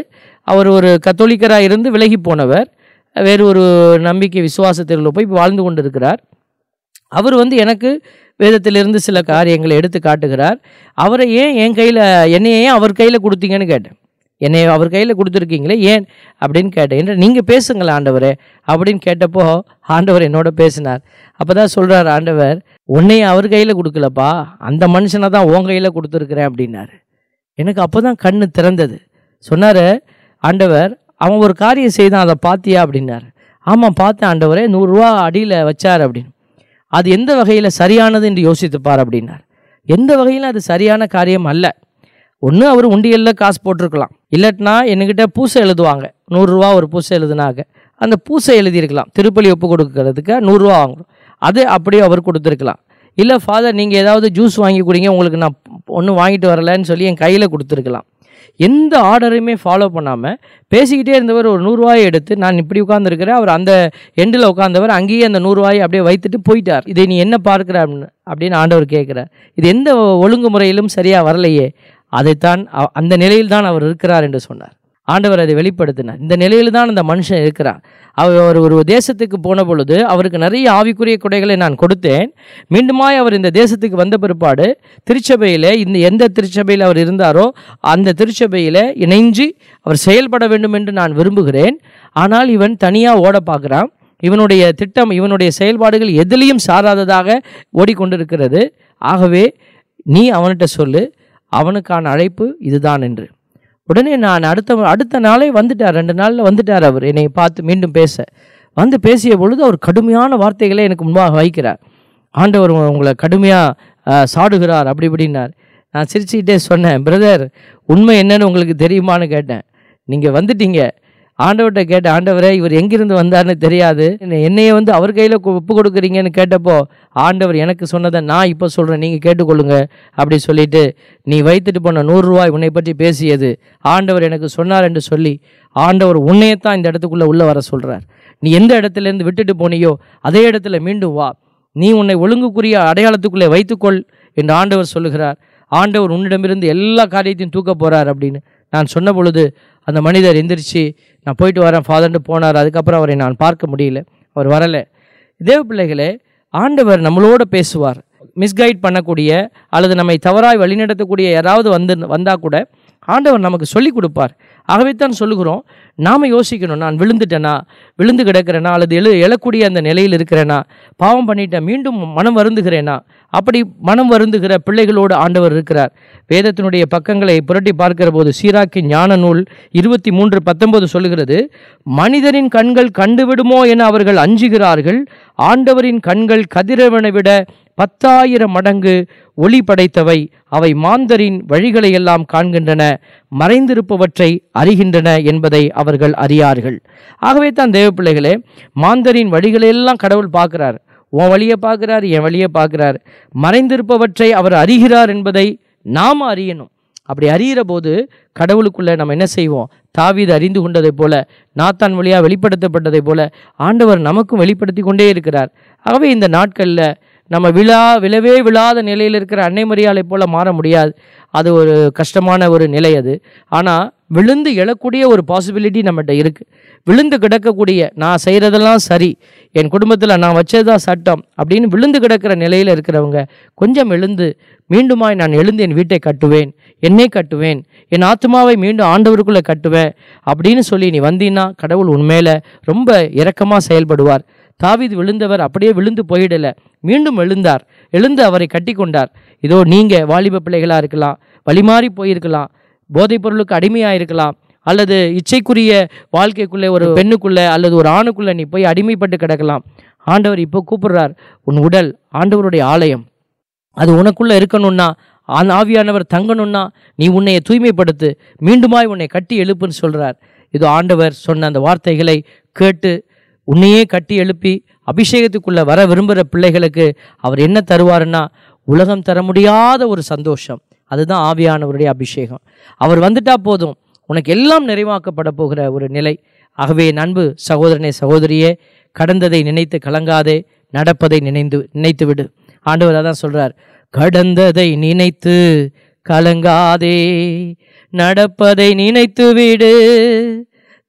அவர் ஒரு கத்தோலிக்கராக இருந்து விலகி போனவர் வேறு ஒரு நம்பிக்கை விசுவாசத்தில் போய் வாழ்ந்து கொண்டிருக்கிறார் அவர் வந்து எனக்கு வேதத்திலிருந்து சில காரியங்களை எடுத்து காட்டுகிறார் அவரை ஏன் என் கையில் என்னைய ஏன் அவர் கையில் கொடுத்தீங்கன்னு கேட்டேன் என்னை அவர் கையில் கொடுத்துருக்கீங்களே ஏன் அப்படின்னு கேட்டேன் என்று நீங்கள் பேசுங்களேன் ஆண்டவரே அப்படின்னு கேட்டப்போ ஆண்டவர் என்னோட பேசினார் அப்போ தான் சொல்கிறார் ஆண்டவர் உன்னைய அவர் கையில் கொடுக்கலப்பா அந்த மனுஷனை தான் உன் கையில் கொடுத்துருக்குறேன் அப்படின்னாரு எனக்கு அப்போ தான் கண்ணு திறந்தது சொன்னார் ஆண்டவர் அவன் ஒரு காரியம் செய்தான் அதை பார்த்தியா அப்படின்னாரு ஆமாம் பார்த்தேன் ஆண்டவரே நூறுரூவா அடியில் வச்சார் அப்படின்னு அது எந்த வகையில் சரியானது என்று யோசித்துப்பார் அப்படின்னார் எந்த வகையிலும் அது சரியான காரியம் அல்ல ஒன்று அவர் உண்டியலில் காசு போட்டிருக்கலாம் இல்லாட்டினா என்கிட்ட பூசை எழுதுவாங்க நூறுரூவா ஒரு பூசை எழுதுனாக்க அந்த பூசை எழுதியிருக்கலாம் திருப்பலி ஒப்பு கொடுக்கறதுக்கு நூறுரூவா வாங்குறோம் அது அப்படியே அவர் கொடுத்துருக்கலாம் இல்லை ஃபாதர் நீங்கள் ஏதாவது ஜூஸ் வாங்கி குடிங்க உங்களுக்கு நான் ஒன்றும் வாங்கிட்டு வரலன்னு சொல்லி என் கையில் கொடுத்துருக்கலாம் எந்த ஆர்டரையுமே ஃபாலோ பண்ணாமல் பேசிக்கிட்டே இருந்தவர் ஒரு நூறுரூவாயை எடுத்து நான் இப்படி உட்காந்துருக்கிறேன் அவர் அந்த எண்டில் உட்காந்தவர் அங்கேயே அந்த நூறுரூவாயை அப்படியே வைத்துட்டு போயிட்டார் இதை நீ என்ன பார்க்கிற அப்படின்னு அப்படின்னு ஆண்டவர் கேட்குறார் இது எந்த ஒழுங்குமுறையிலும் சரியாக வரலையே அதைத்தான் அ- அந்த நிலையில் தான் அவர் இருக்கிறார் என்று சொன்னார் ஆண்டவர் அதை வெளிப்படுத்தினார் இந்த நிலையில் தான் அந்த மனுஷன் இருக்கிறார் அவர் ஒரு தேசத்துக்கு போன பொழுது அவருக்கு நிறைய ஆவிக்குரிய கொடைகளை நான் கொடுத்தேன் மீண்டுமாய் அவர் இந்த தேசத்துக்கு வந்த பிற்பாடு திருச்சபையில் இந்த எந்த திருச்சபையில் அவர் இருந்தாரோ அந்த திருச்சபையில் இணைஞ்சு அவர் செயல்பட வேண்டும் என்று நான் விரும்புகிறேன் ஆனால் இவன் தனியாக ஓட பார்க்குறான் இவனுடைய திட்டம் இவனுடைய செயல்பாடுகள் எதிலையும் சாராததாக ஓடிக்கொண்டிருக்கிறது ஆகவே நீ அவன்கிட்ட சொல்லு அவனுக்கான அழைப்பு இதுதான் என்று உடனே நான் அடுத்த அடுத்த நாளே வந்துட்டார் ரெண்டு நாளில் வந்துட்டார் அவர் என்னை பார்த்து மீண்டும் பேச வந்து பேசிய பொழுது அவர் கடுமையான வார்த்தைகளை எனக்கு முன்பாக வைக்கிறார் ஆண்டவர் உங்களை கடுமையாக சாடுகிறார் அப்படி இப்படின்னார் நான் சிரிச்சுக்கிட்டே சொன்னேன் பிரதர் உண்மை என்னன்னு உங்களுக்கு தெரியுமான்னு கேட்டேன் நீங்கள் வந்துட்டீங்க ஆண்டவர்கிட்ட கேட்டேன் ஆண்டவரே இவர் எங்கிருந்து வந்தார்னு தெரியாது என்னை- என்னைய வந்து அவர் கையில் ஒப்பு கொடுக்குறீங்கன்னு கேட்டப்போ ஆண்டவர் எனக்கு சொன்னதை நான் இப்போ சொல்கிறேன் நீங்கள் கேட்டுக்கொள்ளுங்க அப்படி சொல்லிட்டு நீ வைத்துட்டு போன நூறுரூவாய் உன்னை பற்றி பேசியது ஆண்டவர் எனக்கு சொன்னார் என்று சொல்லி ஆண்டவர் உன்னையத்தான் இந்த இடத்துக்குள்ளே உள்ளே வர சொல்கிறார் நீ எந்த இடத்துலேருந்து விட்டுட்டு போனியோ அதே இடத்துல மீண்டும் வா நீ உன்னை ஒழுங்குக்குரிய அடையாளத்துக்குள்ளே வைத்துக்கொள் என்று ஆண்டவர் சொல்லுகிறார் ஆண்டவர் உன்னிடமிருந்து எல்லா காரியத்தையும் தூக்க போகிறார் அப்படின்னு நான் சொன்ன பொழுது அந்த மனிதர் எந்திரிச்சு நான் போயிட்டு வரேன் ஃபாதர்னு போனார் அதுக்கப்புறம் அவரை நான் பார்க்க முடியல அவர் வரலை தேவ பிள்ளைகளே ஆண்டவர் நம்மளோட பேசுவார் மிஸ்கைட் பண்ணக்கூடிய அல்லது நம்மை தவறாய் வழிநடத்தக்கூடிய யாராவது வந்து வந்தால் கூட ஆண்டவர் நமக்கு சொல்லி கொடுப்பார் ஆகவே தான் சொல்லுகிறோம் நாம் யோசிக்கணும் நான் விழுந்துட்டேனா விழுந்து கிடக்கிறேனா அல்லது எழு எழக்கூடிய அந்த நிலையில் இருக்கிறேனா பாவம் பண்ணிட்டேன் மீண்டும் மனம் வருந்துகிறேனா அப்படி மனம் வருந்துகிற பிள்ளைகளோடு ஆண்டவர் இருக்கிறார் வேதத்தினுடைய பக்கங்களை புரட்டி பார்க்கிற போது சீராக்கி ஞான நூல் இருபத்தி மூன்று பத்தொன்பது சொல்லுகிறது மனிதரின் கண்கள் கண்டுவிடுமோ என அவர்கள் அஞ்சுகிறார்கள் ஆண்டவரின் கண்கள் கதிரவனை விட பத்தாயிரம் மடங்கு ஒளி படைத்தவை அவை மாந்தரின் வழிகளை எல்லாம் காண்கின்றன மறைந்திருப்பவற்றை அறிகின்றன என்பதை அவர்கள் அறியார்கள் ஆகவே தான் தேவ பிள்ளைகளே மாந்தரின் வழிகளையெல்லாம் கடவுள் பார்க்கிறார் உன் வழியை பார்க்கிறார் என் வழியை பார்க்கிறார் மறைந்திருப்பவற்றை அவர் அறிகிறார் என்பதை நாம் அறியணும் அப்படி அறிகிற போது கடவுளுக்குள்ள நம்ம என்ன செய்வோம் தாவீது அறிந்து கொண்டதைப் போல நாத்தான் வழியாக வெளிப்படுத்தப்பட்டதைப் போல ஆண்டவர் நமக்கும் வெளிப்படுத்தி கொண்டே இருக்கிறார் ஆகவே இந்த நாட்களில் நம்ம விழா விழவே விழாத நிலையில் இருக்கிற அன்னை மரியாதை போல மாற முடியாது அது ஒரு கஷ்டமான ஒரு நிலை அது ஆனால் விழுந்து எழக்கூடிய ஒரு பாசிபிலிட்டி நம்மகிட்ட இருக்குது விழுந்து கிடக்கக்கூடிய நான் செய்கிறதெல்லாம் சரி என் குடும்பத்தில் நான் வச்சதுதான் சட்டம் அப்படின்னு விழுந்து கிடக்கிற நிலையில் இருக்கிறவங்க கொஞ்சம் எழுந்து மீண்டுமாய் நான் எழுந்து என் வீட்டை கட்டுவேன் என்னை கட்டுவேன் என் ஆத்மாவை மீண்டும் ஆண்டவருக்குள்ளே கட்டுவேன் அப்படின்னு சொல்லி நீ வந்தீன்னா கடவுள் உண்மையில ரொம்ப இரக்கமாக செயல்படுவார் தாவீது விழுந்தவர் அப்படியே விழுந்து போயிடல மீண்டும் எழுந்தார் எழுந்து அவரை கட்டி கொண்டார் இதோ நீங்க வாலிப பிள்ளைகளா இருக்கலாம் வழிமாறி போயிருக்கலாம் போதைப் பொருளுக்கு அடிமையாக இருக்கலாம் அல்லது இச்சைக்குரிய வாழ்க்கைக்குள்ளே ஒரு பெண்ணுக்குள்ளே அல்லது ஒரு ஆணுக்குள்ளே நீ போய் அடிமைப்பட்டு கிடக்கலாம் ஆண்டவர் இப்போ கூப்பிடுறார் உன் உடல் ஆண்டவருடைய ஆலயம் அது உனக்குள்ள இருக்கணும்னா அந்த ஆவியானவர் தங்கணும்னா நீ உன்னைய தூய்மைப்படுத்து மீண்டுமாய் உன்னை கட்டி எழுப்புன்னு சொல்றார் இது ஆண்டவர் சொன்ன அந்த வார்த்தைகளை கேட்டு உன்னையே கட்டி எழுப்பி அபிஷேகத்துக்குள்ள வர விரும்புகிற பிள்ளைகளுக்கு அவர் என்ன தருவாருன்னா உலகம் தர முடியாத ஒரு சந்தோஷம் அதுதான் ஆவியானவருடைய அபிஷேகம் அவர் வந்துட்டா போதும் உனக்கு எல்லாம் நிறைவாக்கப்பட போகிற ஒரு நிலை ஆகவே என் அன்பு சகோதரனே சகோதரியே கடந்ததை நினைத்து கலங்காதே நடப்பதை நினைந்து நினைத்து விடு ஆண்டவர் அதான் சொல்றார் கடந்ததை நினைத்து கலங்காதே நடப்பதை நினைத்து விடு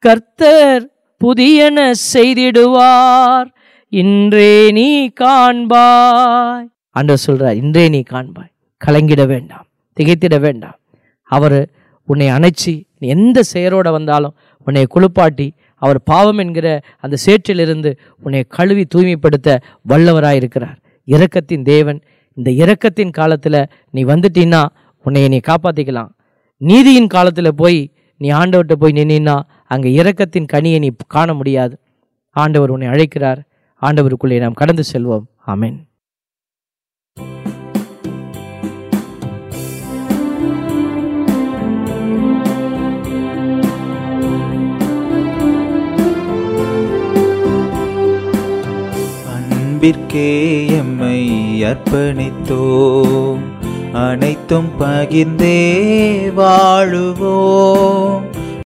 கர்த்தர் புதியன செய்திடுவார் இன்றே நீ காண்பாய் ஆண்டவர் சொல்றார் இன்றே நீ காண்பாய் கலங்கிட வேண்டாம் திகைத்திட வேண்டாம் அவர் உன்னை அணைச்சி நீ எந்த செயரோட வந்தாலும் உன்னை குளிப்பாட்டி அவர் பாவம் என்கிற அந்த சேற்றிலிருந்து உன்னை கழுவி தூய்மைப்படுத்த வல்லவராயிருக்கிறார் இரக்கத்தின் தேவன் இந்த இரக்கத்தின் காலத்தில் நீ வந்துட்டீன்னா உன்னை நீ காப்பாற்றிக்கலாம் நீதியின் காலத்தில் போய் நீ ஆண்டவர்கிட்ட போய் நின்னா அங்கே இரக்கத்தின் கனியை நீ காண முடியாது ஆண்டவர் உன்னை அழைக்கிறார் ஆண்டவருக்குள்ளே நாம் கடந்து செல்வோம் ஆமென் அன்பிற்கே எம்மை அர்ப்பணித்தோம் அனைத்தும் பகிர்ந்தே வாழுவோம்